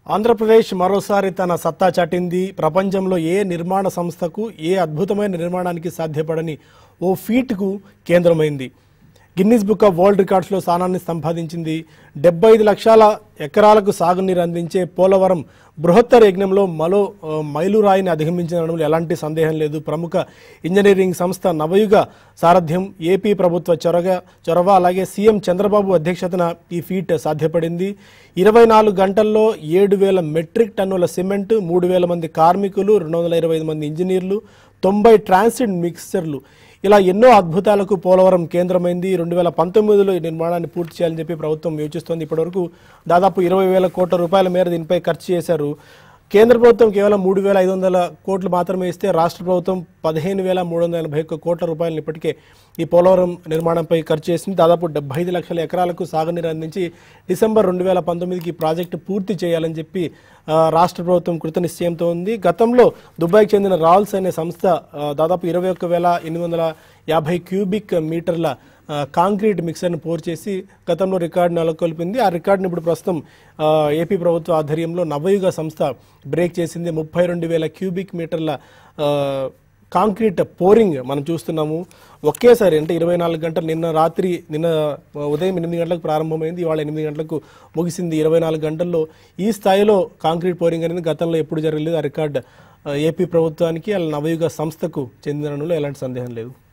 ఆంధ్రప్రదేశ్ మరోసారి తన సత్తా చాటింది ప్రపంచంలో ఏ నిర్మాణ సంస్థకు ఏ అద్భుతమైన నిర్మాణానికి సాధ్యపడని ఓ ఫీట్కు కేంద్రమైంది గిన్నిస్ బుక్ ఆఫ్ వరల్డ్ రికార్డ్స్లో స్థానాన్ని సంపాదించింది డెబ్బై ఐదు లక్షల ఎకరాలకు సాగునీరు అందించే పోలవరం బృహత్తర యజ్ఞంలో మరో ఆ, మైలురాయిని అధిగమించడంలో ఎలాంటి సందేహం లేదు ప్రముఖ ఇంజనీరింగ్ సంస్థ నవయుగ సారథ్యం ఏపీ ప్రభుత్వ చొరగ చొరవ అలాగే సీఎం చంద్రబాబు అధ్యక్షతన ఈ ఫీట్ సాధ్యపడింది ఇరవై నాలుగు గంటల్లో ఏడు వేల మెట్రిక్ టన్నుల సిమెంట్ మూడు వేల మంది కార్మికులు రెండు వందల ఇరవై ఐదు మంది ఇంజనీర్లు తొంభై ట్రాన్సిట్ మిక్సర్లు ఇలా ఎన్నో అద్భుతాలకు పోలవరం కేంద్రమైంది రెండు వేల పంతొమ్మిదిలో ఈ నిర్మాణాన్ని పూర్తి చేయాలని చెప్పి ప్రభుత్వం యోచిస్తోంది ఇప్పటివరకు దాదాపు ఇరవై వేల కోట్ల రూపాయల మేర దీనిపై ఖర్చు చేశారు కేంద్ర ప్రభుత్వం కేవలం మూడు వేల ఐదు వందల కోట్లు మాత్రమే ఇస్తే రాష్ట్ర ప్రభుత్వం పదిహేను వేల మూడు వందల ఎనభై ఒక్క కోట్ల రూపాయలను ఇప్పటికే ఈ పోలవరం నిర్మాణంపై ఖర్చు చేసింది దాదాపు డెబ్బై ఐదు లక్షల ఎకరాలకు సాగునీరు అందించి డిసెంబర్ రెండు వేల పంతొమ్మిదికి ఈ ప్రాజెక్టు పూర్తి చేయాలని చెప్పి ఆ, రాష్ట్ర ప్రభుత్వం కృతనిశ్చయంతో ఉంది గతంలో దుబాయ్కి చెందిన రాల్స్ అనే సంస్థ ఆ, దాదాపు ఇరవై ఒక్క వేల ఎనిమిది వందల యాభై క్యూబిక్ మీటర్ల ఆ, కాంక్రీట్ మిక్సర్ను పోర్ చేసి గతంలో రికార్డు నెలకొల్పింది ఆ రికార్డును ఇప్పుడు ప్రస్తుతం ఆ, ఏపీ ప్రభుత్వ ఆధ్వర్యంలో నవయుగ సంస్థ బ్రేక్ చేసింది ముప్పై రెండు వేల క్యూబిక్ మీటర్ల ఆ, కాంక్రీట్ పోరింగ్ మనం చూస్తున్నాము ఒకేసారి అంటే ఇరవై నాలుగు గంటలు నిన్న రాత్రి నిన్న ఉదయం ఎనిమిది గంటలకు ప్రారంభమైంది ఇవాళ ఎనిమిది గంటలకు ముగిసింది ఇరవై నాలుగు గంటల్లో ఈ స్థాయిలో కాంక్రీట్ పోరింగ్ అనేది గతంలో ఎప్పుడు జరగలేదు ఆ రికార్డ్ ఆ, ఏపీ ప్రభుత్వానికి అలా నవయుగ సంస్థకు చెందినలో ఎలాంటి సందేహం లేదు